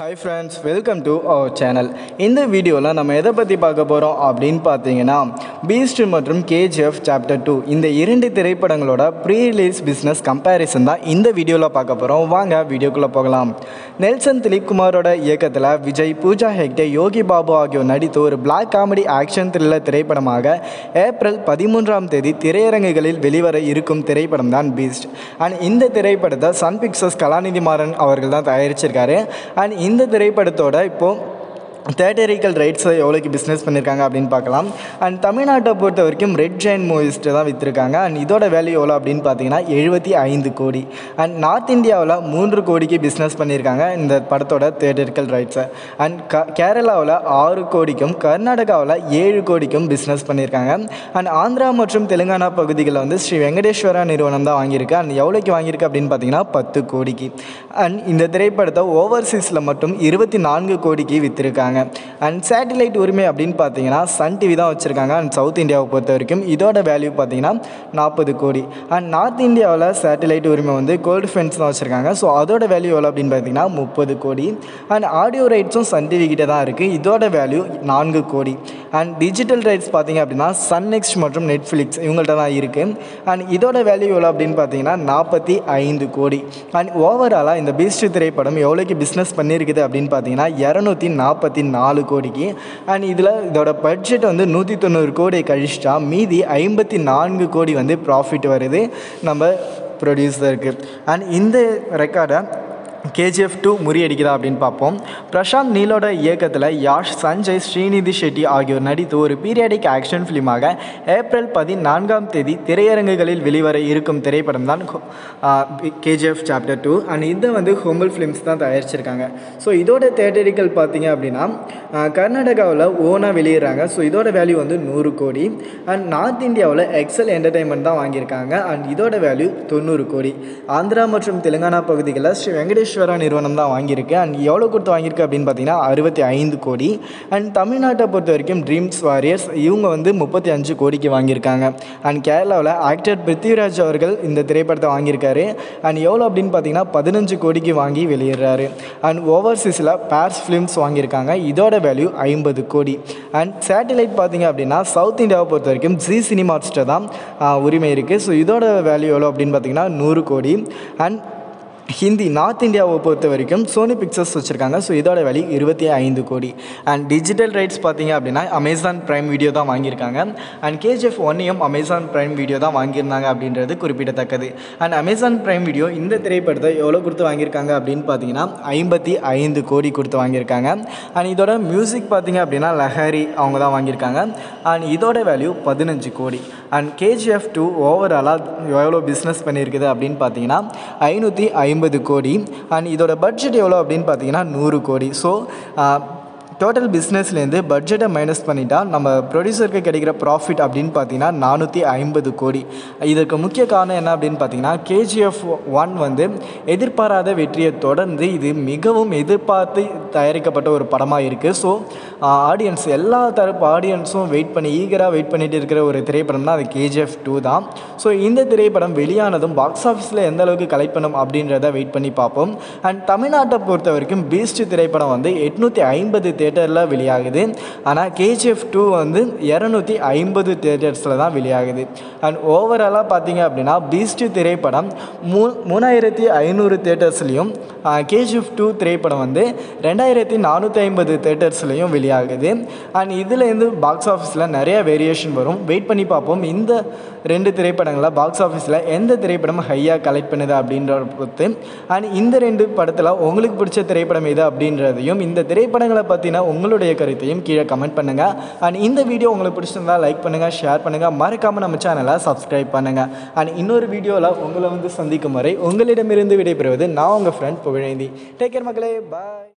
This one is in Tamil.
hi friends welcome to our channel இந்த வீடியோவில் நம்ம எதை பற்றி பார்க்க போகிறோம் அப்படின்னு பார்த்தீங்கன்னா பீஸ்ட் மற்றும் கேஜிஎஃப் சாப்டர் டூ இந்த இரண்டு திரைப்படங்களோட ப்ரீ ரிலீஸ் பிஸ்னஸ் கம்பேரிசன் தான் இந்த வீடியோவில் பார்க்க போகிறோம் வாங்க வீடியோக்குள்ளே போகலாம் நெல்சன் திலீப் குமாரோட இயக்கத்தில் விஜய் பூஜா ஹெக்டே யோகி பாபு ஆகியோர் நடித்து ஒரு பிளாக் காமெடி ஆக்ஷன் த்ரில்லர் திரைப்படமாக ஏப்ரல் பதிமூன்றாம் தேதி திரையரங்குகளில் வெளிவர இருக்கும் திரைப்படம் தான் பீஸ்ட் அண்ட் இந்த திரைப்படத்தை சன் பிக்சர்ஸ் கலாநிதி மாறன் அவர்கள் தான் தயாரிச்சிருக்காரு அண்ட் இந்த திரைப்படத்தோட இப்போது தேட்டரிக்கல் ரைட்ஸை எவ்வளோக்கு பிஸ்னஸ் பண்ணியிருக்காங்க அப்படின்னு பார்க்கலாம் அண்ட் தமிழ்நாட்டை பொறுத்த வரைக்கும் ரெட் ஜெயின் மூவிஸ்ட்டு தான் விற்றுருக்காங்க அண்ட் இதோட வேல்யூ எவ்வளோ அப்படின்னு பார்த்தீங்கன்னா எழுபத்தி ஐந்து கோடி அண்ட் நார்த் இந்தியாவில் மூன்று கோடிக்கு பிஸ்னஸ் பண்ணியிருக்காங்க இந்த படத்தோட தேட்டரிக்கல் ரைட்ஸை அண்ட் க கேரளாவில் ஆறு கோடிக்கும் கர்நாடகாவில் ஏழு கோடிக்கும் பிஸ்னஸ் பண்ணியிருக்காங்க அண்ட் ஆந்திரா மற்றும் தெலுங்கானா பகுதிகளில் வந்து ஸ்ரீ வெங்கடேஸ்வரா நிறுவனம் தான் வாங்கியிருக்கு அண்ட் எவ்வளோக்கு வாங்கியிருக்கு அப்படின்னு பார்த்தீங்கன்னா பத்து கோடிக்கு அண்ட் இந்த திரைப்படத்தை ஓவர்சீஸில் மட்டும் இருபத்தி நான்கு கோடிக்கு விற்றுருக்காங்க அண்ட் சேட்டிலைட் உரிமை அப்படின்னு பார்த்தீங்கன்னா சன் டிவி தான் வச்சுருக்காங்க அண்ட் சவுத் இந்தியாவை பொறுத்த வரைக்கும் இதோட வேல்யூ பார்த்தீங்கன்னா நாற்பது கோடி அண்ட் நார்த் இந்தியாவில் சேட்டிலைட் உரிமை வந்து கோல்டு ஃபென்ஸ் தான் வச்சுருக்காங்க ஸோ அதோட வேல்யூ எவ்வளோ அப்படின்னு பார்த்தீங்கன்னா முப்பது கோடி அண்ட் ஆடியோ ரைட்ஸும் சன் டிவி கிட்ட தான் இருக்குது இதோட வேல்யூ நான்கு கோடி அண்ட் டிஜிட்டல் ரைட்ஸ் பார்த்தீங்க அப்படின்னா சன் நெக்ஸ்ட் மற்றும் நெட்ஃப்ளிக்ஸ் இவங்கள்ட்ட தான் இருக்குது அண்ட் இதோட வேல்யூ எவ்வளோ அப்படின்னு பார்த்தீங்கன்னா நாற்பத்தி ஐந்து கோடி அண்ட் ஓவராலாக இந்த பீஸ்ட் திரைப்படம் எவ்வளோக்கு பிஸ்னஸ் பண்ணியிருக்குது அப்படின்னு பார்த்தீங்கன்னா இரநூத்தி நாற்பத்தி நாலு கோடிக்கு அண்ட் இதில் இதோட பட்ஜெட் வந்து நூற்றி தொண்ணூறு கோடி கழிச்சிட்டா மீதி ஐம்பத்தி நான்கு கோடி வந்து ப்ராஃபிட் வருது நம்ம ப்ரொடியூசருக்கு அண்ட் இந்த ரெக்கார்டை கேஜிஎஃப் டூ முறியடிக்குதா அப்படின்னு பார்ப்போம் பிரசாந்த் நீலோட இயக்கத்தில் யாஷ் சஞ்சய் ஸ்ரீநிதி ஷெட்டி ஆகியோர் நடித்து ஒரு பீரியாடிக் ஆக்ஷன் ஃபிலிமாக ஏப்ரல் பதினான்காம் தேதி திரையரங்குகளில் வெளிவர இருக்கும் திரைப்படம் தான் கேஜிஎஃப் சாப்டர் டூ அண்ட் இதை வந்து ஹோமல் ஃபிலிம்ஸ் தான் தயாரிச்சிருக்காங்க ஸோ இதோட தேட்டரிக்கல் பார்த்தீங்க அப்படின்னா கர்நாடகாவில் ஓனாக வெளியிடுறாங்க ஸோ இதோட வேல்யூ வந்து நூறு கோடி அண்ட் நார்த் இந்தியாவில் எக்ஸல் என்டர்டைன்மெண்ட் தான் வாங்கியிருக்காங்க அண்ட் இதோட வேல்யூ தொண்ணூறு கோடி ஆந்திரா மற்றும் தெலுங்கானா பகுதிகளில் ஸ்ரீ வெங்கடேஸ்வரா நிறுவனம் தான் வாங்கியிருக்கு அண்ட் எவ்வளோ கொடுத்து வாங்கியிருக்கு அப்படின்னு பார்த்தீங்கன்னா அறுபத்தி ஐந்து கோடி அண்ட் தமிழ்நாட்டை பொறுத்த வரைக்கும் ட்ரீம்ஸ் வாரியர்ஸ் இவங்க வந்து முப்பத்தி அஞ்சு கோடிக்கு வாங்கியிருக்காங்க அண்ட் கேரளாவில் ஆக்டர் பிருத்திவிராஜ் அவர்கள் இந்த திரைப்படத்தை வாங்கியிருக்காரு அண்ட் எவ்வளோ அப்படின்னு பார்த்தீங்கன்னா பதினஞ்சு கோடிக்கு வாங்கி வெளியிடுறாரு அண்ட் ஓவர்சீஸில் பேர்ஸ் ஃபிலிம்ஸ் வாங்கியிருக்காங்க இதோட வேல்யூ ஐம்பது கோடி அண்ட் சேட்டிலைட் பார்த்தீங்க அப்படின்னா சவுத் இந்தியாவை பொறுத்த வரைக்கும் ஜி சினிமாஸ்ட்டை தான் உரிமை இருக்குது ஸோ இதோட வேல்யூ எவ்வளோ அப்படின்னு பார்த்தீங்கன்னா நூறு கோடி அண்ட் ஹிந்தி நார்த் இந்தியாவை பொறுத்த வரைக்கும் சோனி பிக்சர்ஸ் வச்சுருக்காங்க ஸோ இதோட வேல்யூ இருபத்தி ஐந்து கோடி அண்ட் டிஜிட்டல் ரைட்ஸ் பார்த்தீங்க அப்படின்னா அமேசான் ப்ரைம் வீடியோ தான் வாங்கியிருக்காங்க அண்ட் கேஜிஎஃப் ஒன்னையும் அமேசான் ப்ரைம் வீடியோ தான் வாங்கியிருந்தாங்க அப்படின்றது குறிப்பிடத்தக்கது அண்ட் அமேசான் ப்ரைம் வீடியோ இந்த திரைப்படத்தை எவ்வளோ கொடுத்து வாங்கியிருக்காங்க அப்படின்னு பார்த்தீங்கன்னா ஐம்பத்தி ஐந்து கோடி கொடுத்து வாங்கியிருக்காங்க அண்ட் இதோட மியூசிக் பார்த்தீங்க அப்படின்னா லஹரி அவங்க தான் வாங்கியிருக்காங்க அண்ட் இதோட வேல்யூ பதினஞ்சு கோடி அண்ட் கேஜிஎஃப் டூ ஓவராலாக எவ்வளோ பிஸ்னஸ் பண்ணியிருக்குது அப்படின்னு பார்த்தீங்கன்னா ஐநூற்றி ஐம்பது கோடி அண்ட் இதோட பட்ஜெட் எவ்வளோ அப்படின்னு பார்த்தீங்கன்னா நூறு கோடி ஸோ டோட்டல் பிஸ்னஸ்லேருந்து பட்ஜெட்டை மைனஸ் பண்ணிட்டா நம்ம ப்ரொடியூசருக்கு கிடைக்கிற ப்ராஃபிட் அப்படின்னு பார்த்தீங்கன்னா நானூற்றி ஐம்பது கோடி இதற்கு முக்கிய காரணம் என்ன அப்படின்னு பார்த்தீங்கன்னா கேஜிஎஃப் ஒன் வந்து எதிர்பாராத வெற்றியை தொடர்ந்து இது மிகவும் எதிர்பார்த்து தயாரிக்கப்பட்ட ஒரு படமாக இருக்குது ஸோ ஆடியன்ஸ் எல்லா தரப்பு ஆடியன்ஸும் வெயிட் பண்ணி ஈகராக வெயிட் பண்ணிட்டு இருக்கிற ஒரு திரைப்படம் தான் அது கேஜிஎஃப் டூ தான் ஸோ இந்த திரைப்படம் வெளியானதும் பாக்ஸ் ஆஃபீஸில் எந்த அளவுக்கு கலெக்ட் பண்ணும் அப்படின்றத வெயிட் பண்ணி பார்ப்போம் அண்ட் தமிழ்நாட்டை பொறுத்த வரைக்கும் பீஸ்ட் திரைப்படம் வந்து எட்நூற்றி ஐம்பது தேட்டரில் வெளியாகுது ஆனால் கேஜிஎஃப் டூ வந்து இரநூத்தி ஐம்பது தேட்டர்ஸில் தான் வெளியாகுது அண்ட் ஓவராலாக பார்த்தீங்க அப்படின்னா பீஸ்ட் திரைப்படம் மூ மூணாயிரத்தி ஐநூறு தேட்டர்ஸ்லேயும் கேஜிஎஃப் டூ திரைப்படம் வந்து ரெண்டாயிரத்தி நானூற்றி ஐம்பது தேட்டர்ஸ்லேயும் வெளியாகுது அண்ட் இதுலேருந்து பாக்ஸ் ஆஃபீஸில் நிறைய வேரியேஷன் வரும் வெயிட் பண்ணி பார்ப்போம் இந்த ரெண்டு திரைப்படங்களில் பாக்ஸ் ஆஃபீஸில் எந்த திரைப்படம் ஹையாக கலெக்ட் பண்ணுது அப்படின்ற பொறுத்து அண்ட் இந்த ரெண்டு படத்தில் உங்களுக்கு பிடிச்ச திரைப்படம் எது அப்படின்றதையும் இந்த திரைப்படங்களை பற்றின உங்களுடைய கருத்தையும் கீழே கமெண்ட் பண்ணுங்கள் அண்ட் இந்த வீடியோ உங்களுக்கு பிடிச்சிருந்தா லைக் பண்ணுங்கள் ஷேர் பண்ணுங்கள் மறக்காமல் நம்ம சேனலை சப்ஸ்கிரைப் பண்ணுங்கள் அண்ட் இன்னொரு வீடியோவில் உங்களை வந்து சந்திக்கும் வரை உங்களிடமிருந்து விடைபெறுவது நான் உங்கள் ஃப்ரெண்ட் புகழேந்தி டேக் கேர் மக்களே பாய்